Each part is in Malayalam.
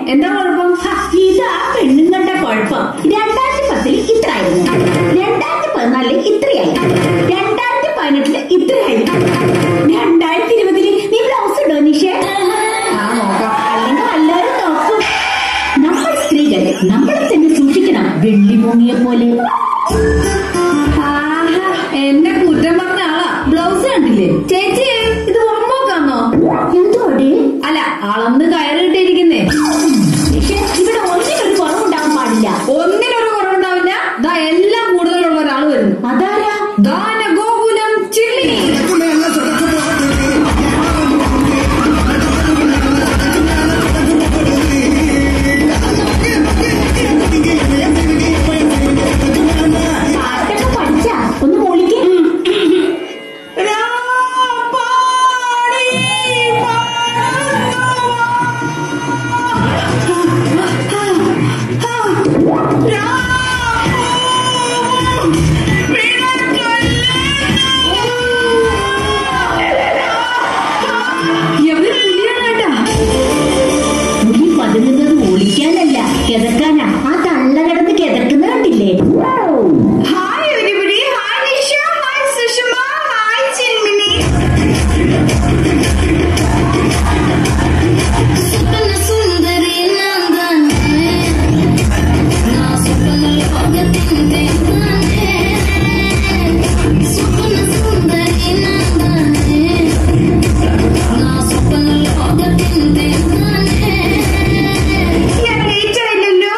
എന്താ കുഴപ്പം ഹ, ഇതാ പെണ്ണുങ്ങളുടെ കുഴപ്പം രണ്ടായിരത്തി പത്തിൽ ഇത്രയായിരുന്നു രണ്ടായിരത്തി പതിനാലില് ഇത്രയായി രണ്ടായിരത്തി പതിനെട്ടില് ഇത്രയായി രണ്ടായിരത്തി ഇരുപതില് നീ ബ്ലൗസ് ഇടോ നിഷേ ആ നോക്കാം അല്ലെങ്കിൽ എല്ലാവരും നോക്കും നമ്മൾ സ്ത്രീകൾ നമ്മളെ തന്നെ സൂക്ഷിക്കണം വെള്ളി മുങ്ങിയെ പോലെ ആഹാ, എന്നെ കുറ്റം പറഞ്ഞ ആളാ ബ്ലൗസ് കണ്ടില്ലേ ചേച്ചി ഇത് ഉറങ്ങോക്കാന്നോ എന്തോടെ അല്ല അളന്ന് കയറിയിട്ടിരിക്കുന്നേ നിഷേ ഇവിടെ ഒന്നിനൊരു കുറവുണ്ടാവാൻ പാടില്ല ഒന്നിനൊരു കുറവുണ്ടാവില്ല ദാ എല്ലാം കൂടുതലുള്ള ഒരാൾ വരുന്നു അതാരാ ദാന ഗോകുലം ചില്ലി പാട്ടൊക്കെ പഠിച്ചാ ഒന്ന് മൂളിക്ക് എവിടെ പുലിയാണേട്ടാ പുലി പതുങ്ങുന്നത് ഒളിക്കാനല്ല കിതക്കാനാ ആ തള്ള കിടന്ന് കിതക്കുന്ന കണ്ടില്ലേ hi everybody hi Nisha hi Sushama hi Chinmini സ്വപ്ന സുന്ദരി നന്ദനേ నా സ്വപ്നങ്ങൾ പകത്തിൻ്റെ സ്വപ്ന സുന്ദരി നന്ദനേ నా സ്വപ്നങ്ങൾ പകത്തിൻ്റെ ഞാൻ ലേറ്റ് ആയില്ലല്ലോ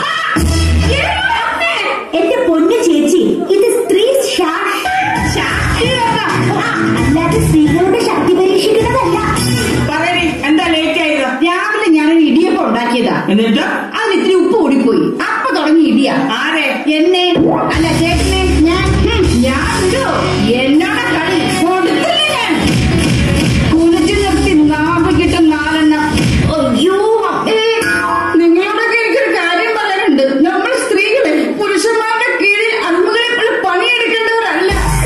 എന്റെ പൊന്നു ചേച്ചി ഇത് സ്ത്രീ ശാ- ശാക്തിയോഗ. ആ, അല്ലാതെ സ്ത്രീകളുടെ ശക്തി പരീക്ഷിക്കുന്നതല്ല പറയണേ എന്താ ലേറ്റ് ആയത് രാവിലെ ഞാനൊരു ഇടിയപ്പം ഉണ്ടാക്കിയതാ എന്നിട്ട് അതിന് ഇത്തിരി ഉപ്പ് കൂടിപ്പോയി അപ്പൊ തുടങ്ങി ഇടിയാ ആരെ എന്നെ അല്ല ചേട്ടനെ ഞാൻ ഹും, ഞാൻ വിടോ എന്നോട് കളി കൊടുത്തില്ല ഞാൻ കുളിച്ചു നിർത്തി നാപ്പിക്കിട്ട് നാലെണ്ണം അയ്യോ ഏ, നിങ്ങളോടൊക്കെ എനിക്കൊരു കാര്യം പറയാനുണ്ട് നമ്മൾ സ്ത്രീകളെ പുരുഷന്മാരുടെ കീഴിൽ അടിമകളെ പോലെ പണിയെടുക്കേണ്ടവരല്ല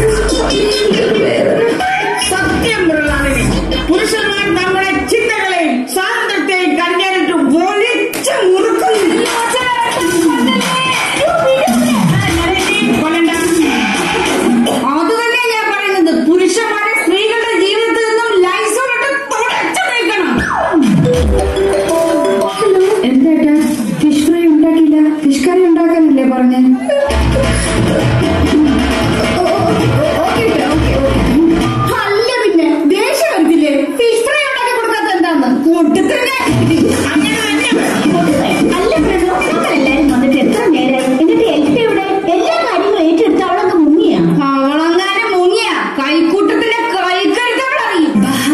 സത്യം മൃഗാണിനി പുരുഷന്മാർ നമ്മുടെ ചിന്തകളെയും സ്വാതന്ത്ര്യത്തെയും കഞ്ഞാനിട്ട് ഒളിച്ചു മുറുക്കുന്നു കൊല്ലണ്ട. അത് തന്നെ ഞാൻ പറയുന്നത് പുരുഷന്മാരെ സ്ത്രീകളുടെ ജീവിതത്തിൽ നിന്നും ലൈസോട്ട് തുടച്ചു നീക്കണം എന്താ ഫിഷ് ഫ്രൈ ഉണ്ടാക്കിയില്ല ഫിഷ് കറി ഉണ്ടാക്കാനല്ലേ പറഞ്ഞേ അല്ല പിന്നെ ദേഷ്യം വരുത്തില്ലേ ഫിഷ് ഫ്രൈ ഉണ്ടാക്കി കൊടുക്കാത്ത എന്താന്ന് കൊടുത്തില്ല അങ്ങനെ തന്നെ വേണം. അല്ല പ്രഭു നമ്മളെല്ലാരും വന്നിട്ട് എത്ര നേരമായി എന്നിട്ട് എൽപ്പി ഇവിടെ എല്ലാ കാര്യങ്ങളും ഏറ്റെടുത്ത് അവളൊക്കെ മുങ്ങിയാ അവളങ്ങാനും മുങ്ങിയ കൈക്കൂട്ടത്തിന്റെ കൈക്കരുത്തവളറിയും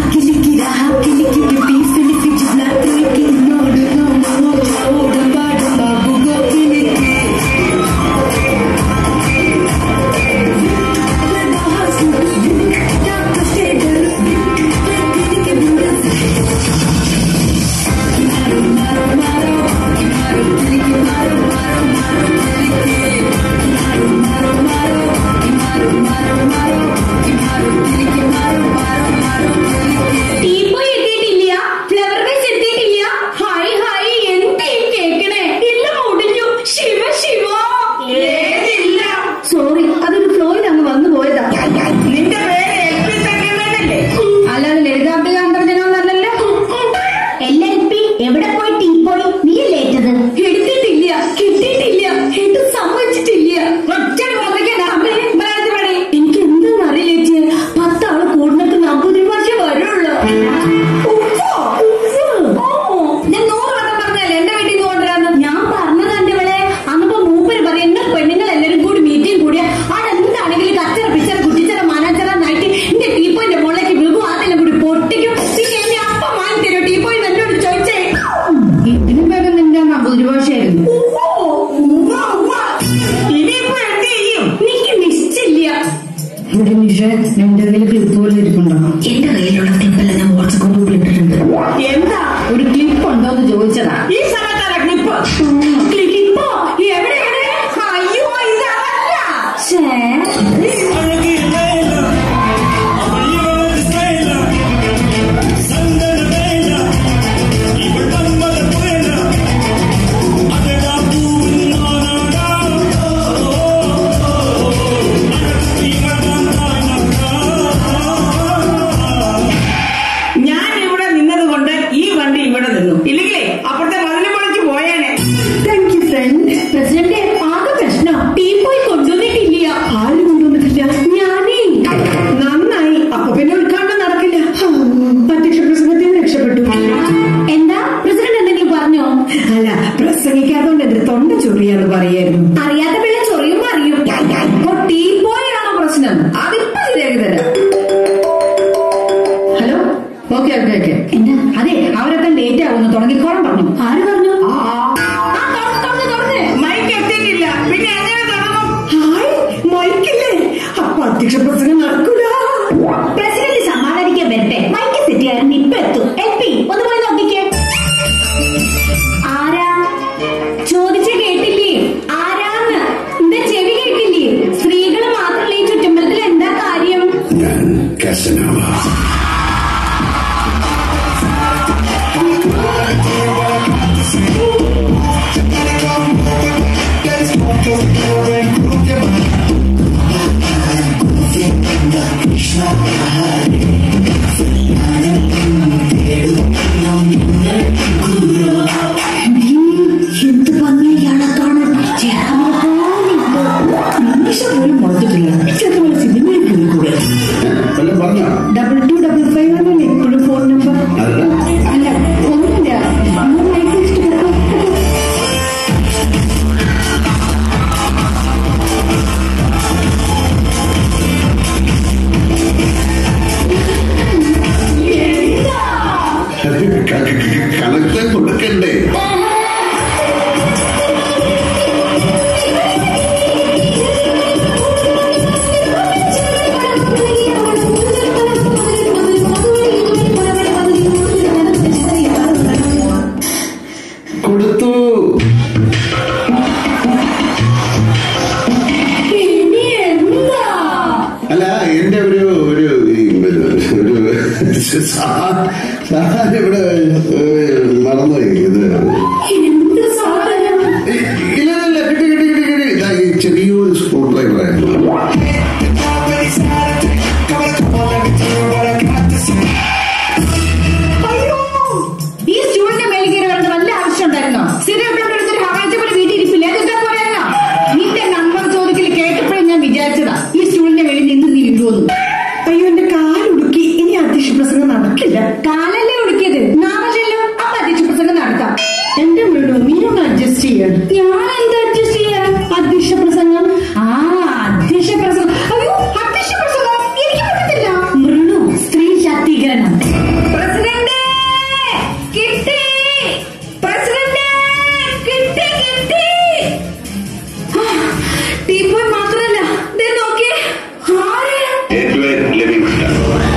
ടീപ്പോയി എത്തിയിട്ടില്ല ഫ്ലവർ ബേസ് എത്തിയിട്ടില്ല ഹായ് ഹായ് എന്താ ഈ കേക്കണേ ഇല്ല മുടിഞ്ഞു ശിവ ശിവ ഏതില്ല സോറി അതൊരു ഫ്ലോയിൽ അങ്ങ് വന്നു പോയതാ നിന്റെ പേര് എൽ പി സെക്രട്ടറിയല്ലേ അല്ലാതെ ലളിതാബ്ദ ഗാന്ധർജനൊന്നല്ലല്ലോ എല്ലാ എൽപ്പി എവിടെ പോയി ടീ പോയി നീ ലേറ്റത് എടുത്തിട്ടില്ല കിട്ടിയിട്ടില്ല ഇത് സമ്മതിച്ചിട്ടില്ല ഒറ്റടി വന്നിക്കണ്ട അമ്മേ മലയാളത്തിൽ പണി എനിക്ക് എന്തെന്ന് അറിയില്ലേ പത്താള് കൂടുന്നിട്ട് നമ്പൂതിരി ഭാഷ വരുള്ളൂ ഉപ്പോ? ഉപ്പ്? ഓ, ഞാൻ നൂറ് വട്ടം പറഞ്ഞല്ലേ എന്റെ വീട്ടിൽ നിന്ന് കൊണ്ടുവരാന്ന് ഞാൻ പറഞ്ഞത് എന്റെ ഇവിടെ അന്നിപ്പോ മൂപ്പര് പറയും നിങ്ങൾ പെണ്ണുങ്ങൾ എല്ലാവരും കൂടി മീറ്റിംഗ് കൂടിയ അവിടെ എന്താണെങ്കിലും കച്ചറ പിച്ചറ കുട്ടിച്ചറ മാനാച്ചറ നായിട്ട് എന്റെ ടീപ്പോയിന്റെ മുകളിലേക്ക് വീഴും അതെല്ലാം കൂടി പൊട്ടിക്കും പിന്നെ എന്നെ അപ്പം വാങ്ങി തരും ടീപ്പോയി എന്നോട് ചോദിച്ചേ ഇതിനും പേരും നിന്റെ നമ്പൂതിരി ഭാഷയായിരുന്നു ഇനിയിപ്പോ എന്ത് ചെയ്യും എനിക്ക് നിശ്ചയില്ല ഇവിടെ നിഷ എന്റെ കയ്യിൽ ക്ലിപ്പ് പോലെ ഇരിപ്പുണ്ടോ എന്റെ കയ്യിലുള്ള ടിപ്പെല്ലാം ഞാൻ വാട്സപ്പ് ഗ്രൂപ്പിൽ ഇട്ടിട്ടുണ്ട് എന്താ ഒരു ക്ലിപ്പ് ഉണ്ടോ എന്ന് ചോദിച്ചതാ ഈ സമയത്താണ് ക്ലിപ്പ് ക്ലിപ്പോ എവിടെ എവിടെ അയ്യോ ഇതല്ല ഛേ அழகு லைலா அவள் இவளது ஸ்டைலா சந்தன வேலா இவள் மன்மத புயலா അല്ല പ്രസംഗിക്കാത്തോണ്ട് എന്റെ തൊണ്ട ചൊറിയാന്ന് പറയായിരുന്നു അറിയാത്ത പിള്ള ചൊറിയുമ്പോ അറിയും അപ്പൊ ടീ പോയാണോ പ്രശ്നം അതിപ്പോ ശരിയാക്കി തരാം ഹലോ ഓക്കെ ഓക്കെ ഓക്കെ എന്താ അതെ അവരൊക്കെ ലേറ്റ് ആവുന്നു തുടങ്ങിക്കോളം പറഞ്ഞു ആര് പറഞ്ഞു ആ, ആ, തുറന്ന്, തുറന്ന്, തുറന്ന്. മൈക്ക് എത്തിയിട്ടില്ല പിന്നെ എങ്ങനെ തുടങ്ങും ഹായ് മൈക്കില്ലേ അപ്പൊ അധ്യക്ഷ പ്രസംഗം നടക്കൂല പ്രസിഡന്റ് സമാധാനിക്കാൻ വരട്ടെ മൈക്ക് സെറ്റ് ചെയ്യാൻ ഇപ്പൊ എത്തും എൽ പി ഒന്ന് പോയി നോക്കിക്കേ ആരാ ചോദിച്ച കേട്ടില്ലേ ആരാന്ന് എന്റെ ചെവി കേട്ടില്ലേ സ്ത്രീകൾ മാത്രമല്ല ഈ ചുറ്റമ്പലത്തിൽ എന്താ കാര്യം ഞാൻ കാസനോവ എന്ത് ഭംഗിയാ ഇയാളെ കാണാൻ നിമിഷം പോലും മുളച്ചിട്ടില്ല ചെറുപ്പം സിനിമയിൽ പോയി കൂടെ വല്ലതും പറഞ്ഞോ ഡബിൾ ടു ഡബിൾ ഫൈവ് ആണല്ലേ ഇപ്പോഴും ഫോൺ നമ്പർ അല്ല അല്ല ഒന്നുമില്ല നമ്മൾ മൈക്ക് ഇഷ്ടപ്പെട്ടു കണക്ഷൻ കൊടുക്കണ്ടേ കൊടുത്തു ഇനി എന്താ അല്ല എന്റെ ഒരു ഒരു ഈ ഒരു ഒരു സാ- സാധനം ഇവിടെ ഏഹ്, മറന്നുപോയി ഇത് എന്ത് സാധനം ഇല്ല ഇല്ല കിട്ടി കിട്ടി കിട്ടി കിട്ടി ഇതാ ഈ ചെറിയൊരു സ്ക്രൂ ഡ്രൈവർ ആയിരുന്നു അയ്യോ ഈ സ്റ്റൂളിന്റെ മേൽ കയറി വരേണ്ട വല്ല ആവശ്യം ഉണ്ടായിരുന്നോ സ്ഥിരം ഇവിടെ ഇവിടെ എടുത്തൊരു ഹവാഴ്ച പോലെ വീട്ടിൽ ഇരിപ്പില്ല അതെന്താ പോലെയാണോ നിന്റെ നമ്പർ ചോദിക്കൽ കേട്ടപ്പോഴും ഞാൻ വിചാരിച്ചതാ ഈ സ്റ്റൂളിന്റെ മേളിൽ നിന്ന് നീ വീഴുമെന്ന് അയ്യോ എന്റെ കാലുടുക്കി ഇനി അധ്യക്ഷ പ്രസംഗം നടക്കില്ല കാലല്ലേ ഒടുക്കിയത് നാളെ ചെല്ലും അപ്പൊ അധ്യക്ഷ പ്രസംഗം നടത്താം എന്റെ വീട് നീയൊന്ന് അഡ്ജസ്റ്റ് ചെയ്യണം ഞാൻ എന്താ അഡ്ജസ്റ്റ് ചെയ്യാൻ അധ്യക്ഷ പ്രസംഗം ആ അധ്യക്ഷ പ്രസംഗം അയ്യോ അധ്യക്ഷ പ്രസംഗം എനിക്ക് പറ്റത്തില്ല മൃണു സ്ത്രീ ശാക്തീകരണം പ്രസിഡന്റ് കിട്ടി പ്രസിഡന്റ് കിട്ടി കിട്ടി ടീപ്പോയി മാത്രല്ല ദേ നോക്കിയേ ആരെയാ എഡ്വേർഡ് ലിവിങ്സ്റ്റൺ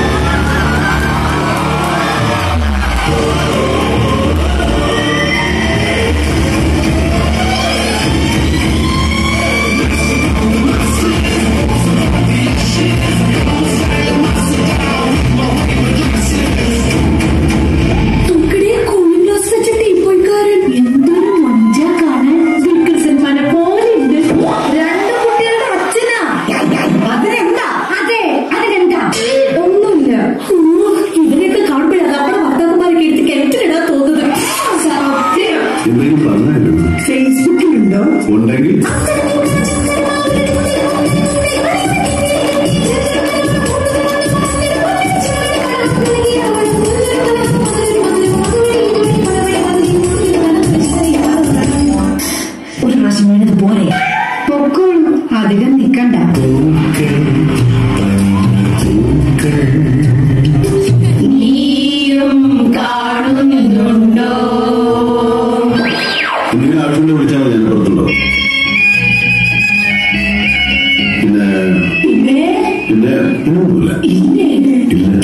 തുക്കടെ കൂളിംഗ് ഗ്ലാസ് വെച്ച ടീപ്പോയിക്കാരൻ എന്തൊരു മൊഞ്ച കാണാൻ വിൽക്കൽസൺ മന പോലെ ഉണ്ട് രണ്ട് കുട്ടികളുടെ അച്ഛനാ അതിനെന്താ അതെ അതിനെന്താ ഒന്നുമില്ല ഓ, ഇവരെയൊക്കെ കാണുമ്പോഴാണ് നമ്മുടെ ഭർത്താക്കന്മാരൊക്കെ എടുത്ത് കിണറ്റിലിടാൻ തോന്നുന്നത് സത്യം എന്തെങ്കിലും പറഞ്ഞാലും ഫേസ്ബുക്കിലുണ്ടോ ഉണ്ടെങ്കിൽ ഒരു പ്രാവശ്യം വേണത് പോലെ പൊക്കോളൂ അധികം നിക്കണ്ട നീയും കാണുന്നുണ്ടോ എന്തെങ്കിലും ആവശ്യം വിളിച്ചാൽ മതി ഞാൻ പുറത്തുണ്ടോ പിന്നെ പിന്നെ പിന്നെ ഒന്നുമില്ല ഇല്ലേ ഇല്ല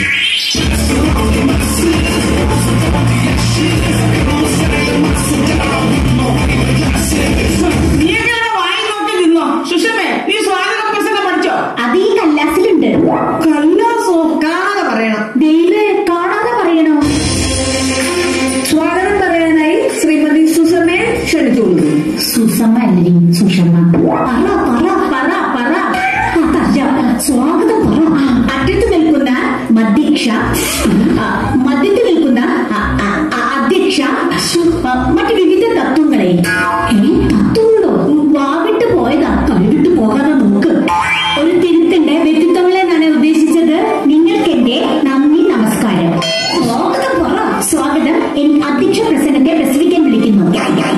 നീ എങ്ങനെ വായി നോക്കി നിന്നോ സുഷമേ നീ സ്വാഗത പ്രസംഗം പഠിച്ചോ അത് ഈ കല്ലാസിലുണ്ട് കല്ലാസോ കാണാതെ പറയണം ദൈവേ കാണാതെ പറയണോ സ്വാഗതം പറയാനായി ശ്രീമതി സുസമ്മയെ ക്ഷണിച്ചുകൊള്ളു സുസമ്മ അല്ലടി സുഷമ്മ പറ പറ പറ പറ അതല്ല സ്വാഗതം പറ അറ്റത്ത് നിൽക്കുന്ന മധ്യക്ഷ ആ, മധ്യത്തിൽ നിൽക്കുന്ന ആ, ആ, ആ, അധ്യക്ഷ ആ, മറ്റ് വിവിധ തത്വങ്ങളെ ഏ, തത്വങ്ങളോ വാവിട്ട് പോയതാ കഴിവിട്ട് പോകാതെ നോക്ക് ഒരു തിരുത്തിന്റെ വ്യക്തിത്വങ്ങളെ എന്നാണ് ഉദ്ദേശിച്ചത് നിങ്ങൾക്ക് എന്റെ നന്ദി നമസ്കാരം സ്വാഗതം പറ സ്വാഗതം എനിക്ക് അധ്യക്ഷ പ്രസംഗത്തെ പ്രസവിക്കാൻ വിളിക്കുന്നു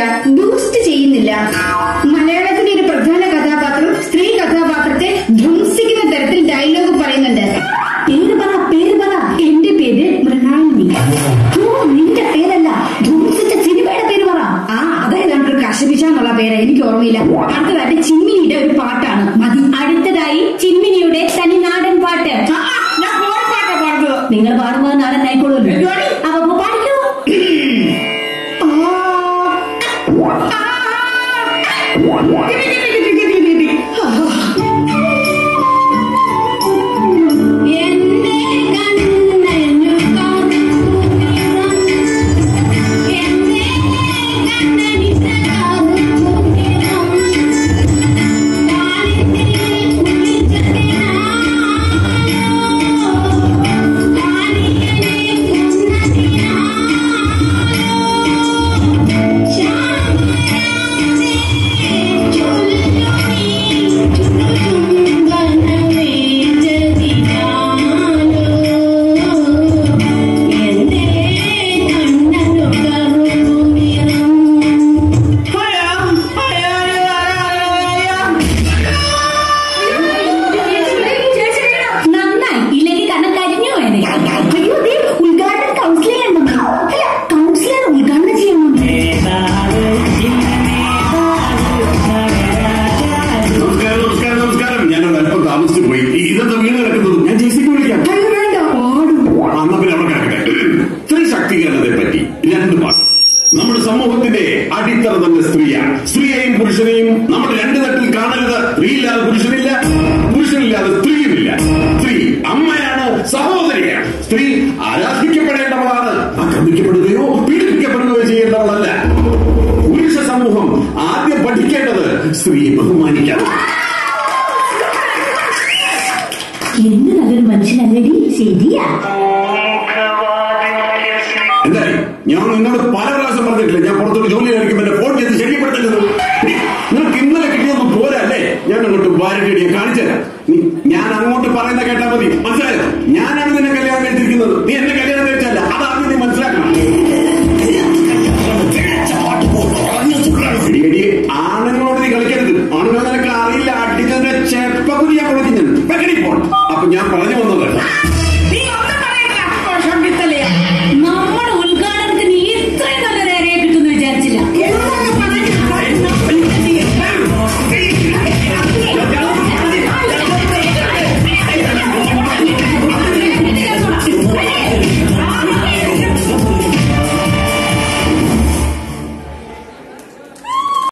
ബൂസ്റ്റ് ചെയ്യുന്നില്ല മലയാളത്തിന്റെ ഒരു പ്രധാന കഥാപാത്രം സ്ത്രീ കഥാപാത്രത്തെ ധ്വംസിക്കുന്ന തരത്തിൽ ഡയലോഗ് പറയുന്നുണ്ട് പേര് പറ പേര് പറ എന്റെ പേര് മൃണാളിനി ഓ നിന്റെ പേരല്ല ധ്വംസിച്ച സിനിമയുടെ പേര് പറ ആ അതേതാണ്ട് ഒരു കശപിശ എന്നുള്ള പേര് എനിക്ക് ഓർമ്മയില്ല അടുത്തതായിട്ട് ചിമ്മിനിയുടെ ഒരു പാട്ടാണ് മതി അടുത്തതായി ചിമ്മിനിയുടെ തനിനാടൻ പാട്ട് ആ, ആ, ഞാൻ ഫോൺ പാട്ടാ പാടുന്നത് നിങ്ങൾ പാടുമ്പോൾ നാടൻ ആയിക്കോളൂല്ലോ എന്തുവാടി? അപ്പൊ പാടിക്കോ കിട്ടി, കിട്ടി, കിട്ടി, കിട്ടി, കിട്ടി, കിട്ടി. എന്റെ കണ്ണനു കാതുകുമിരം എന്റെ കണ്ണനിട്ട കാതുകുമിരം വാലിന്റെ കുളിച്ചതിനാലോ വാലിയനെ കൊന്നതിനാലോ ശ്യാമരാമനെ ചൊല്ലുമീ ചുടുചുംബനമേ ചതിനാലോ എന്റെ കണ്ണനു കറുകുമിരം ഹയാ, ഹയാ, ഹയാ, ഹയാ. നന്നായി ഇല്ലെങ്കിൽ കണ്ണം കരിഞ്ഞു പോയത് അയ്യോ ദേ ഉദ്ഘാടനം കൗൺസിലർ ഉണ്ടെന്ന് അല്ല കൗൺസിലർ ഉദ്ഘാടനം ചെയ്യണം നമസ്കാരം നമസ്കാരം നമസ്കാരം ഞാനൊരു അല്പം താമസിച്ചു പോയി ഇതെന്താ വീണ് കിടക്കുന്നത് ഞാൻ ജെസിക്ക് വിളിക്കാം അയ്യോ വേണ്ട പാടും ആ, എന്നാ പിന്നെ അവിടെ കിടക്കട്ടെ സ്ത്രീ ശാക്തീകരണത്തെ പറ്റി രണ്ട് പാട്ട് നമ്മുടെ സമൂഹത്തിന്റെ അടിത്തറ തന്നെ സ്ത്രീയാണ് സ്ത്രീയെയും പുരുഷനെയും നമ്മൾ രണ്ട് തട്ടിൽ കാണരുത് സ്ത്രീയില്ലാതെ പുരുഷനില്ല പുരുഷനില്ലാതെ സ്ത്രീയുമില്ല സ്ത്രീ അമ്മയാണ് സഹോദരിയാണ് സ്ത്രീ ആരാധിക്കപ്പെടേണ്ടവളാണ് ആക്രമിക്കപ്പെടുകയോ പീഡിപ്പിക്കപ്പെടുകയോ ചെയ്യേണ്ടവളല്ല പുരുഷ സമൂഹം ആദ്യം പഠിക്കേണ്ടത് സ്ത്രീയെ ബഹുമാനിക്കണം എന്ത് നല്ലൊരു മനുഷ്യനല്ലടി ശരിയാ എന്തായി ഞാൻ നിന്നോട് പല പ്രാവശ്യം പറഞ്ഞിട്ടില്ല ഞാൻ പുറത്തോട്ട് ജോലി കഴിക്കുമ്പോൾ എന്നെ ഫോൺ ചെയ്ത് ശല്യപ്പെടുത്തരുത് നിനക്ക് ഇന്നലെ കിട്ടിയൊന്നും പോരാ അല്ലേ ഞാൻ അങ്ങോട്ട് വാരടി ഞാൻ കാണിച്ചുതരാം നീ- ഞാൻ അങ്ങോട്ട് പറയുന്ന കേട്ടാ മതി മനസ്സിലായോ ഞാനാണ് നിന്നെ കല്യാണം കഴിച്ചിരിക്കുന്നത് നീ എന്നെ കല്യാണം കഴിച്ചല്ല